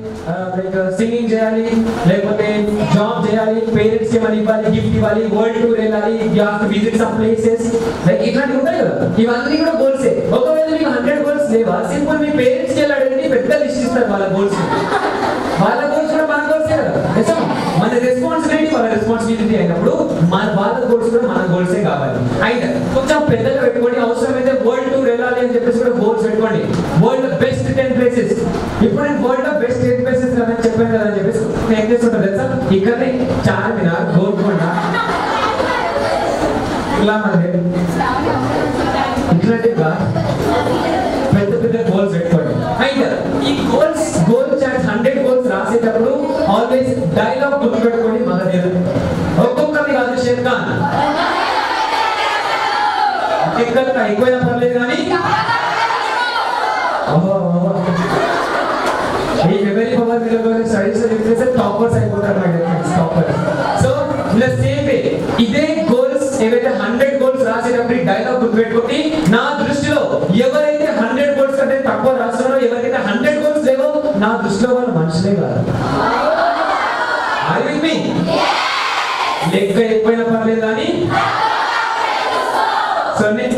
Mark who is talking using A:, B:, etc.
A: Like singing చేయాలి లేకపోతే job చేయాలి పేరెంట్స్ కి మనీ ఇవ్వాలి గిఫ్ట్ ఇవ్వాలి వరల్డ్ టూర్ వెళ్ళాలి you have to visit some places like ఇట్లాంటివి ఉంటాయి కదా ఇవన్నీ కూడా గోల్సే ఒకవేళ మీకు హండ్రెడ్ గోల్స్ లేవా సింపుల్ మీ పేరెంట్స్ కి వెళ్ళాడంటే పెద్ద లిస్ట్ ఇస్తారు వాళ్ళ గోల్స్ వాళ్ళ గోల్స్ కూడా మన గోల్సే కదా నిజం. మన రెస్పాన్సిబిలిటీ వాళ్ళ రెస్పాన్సిబిలిటీ అయినప్పుడు మన వాళ్ళ గోల్స్ కూడా మన గోల్సే కావాలి అయితే కొంచెం పెద్దగా పెట్టుకోండి అవసరమైతే వరల్డ్ టూర్ వెళ్ళాలి అని చెప్పేసి కూడా గోల్స్ పెట్టుకోండి వరల్డ్ బెస్ట్ టెన్ ప్లేసెస్ ఇప్పుడు నేను వరల్డ్ లో బెస్ట్ టెన్ ప్లేసెస్ కదా అని చెప్పాను కదా అని చెప్పేసి నేను ఏం చేస్తుంటా తెలుసా ఇక్కడనే చార్మినార్ గోల్కొండ ఇలా మనకి ఇట్లాంటివిగా పెద్ద పెద్ద గోల్స్ పెట్టుకోండి అయితే ఈ goals goal chart hundred goals రాసేటప్పుడు ఆల్వేస్ డైలాగ్ గుర్తుపెట్టుకోండి మన దగ్గర ఒక్కొక్కరిని కాదు షేర్ ఖాన్ ఎక్కడ ఎక్కువైనా పర్లేదు కానీ ఓహో, ఓహో. ఈ మెమరీ పవర్ మీద స్టడీస్ చెప్పేసి టాపర్స్ అయిపోతారు మై ఫ్రెండ్స్ టాపర్ సో ఇలా సేమ్ వే ఇదే గోల్స్ ఏవైతే హండ్రెడ్ గోల్స్ రాసేటప్పుడు డైలాగ్ గుర్తుపెట్టుకోండి నా దృష్టిలో ఎవరైతే హండ్రెడ్ గోల్స్ కంటే తక్కువ రాస్తున్నారో ఎవరికైతే హండ్రెడ్ గోల్స్ లేవో నా దృష్టిలో వాళ్ళు మనుషులే కాదు Are you with me? లెక్క ఎక్కువైనా పర్లేదు కానీ సో నేను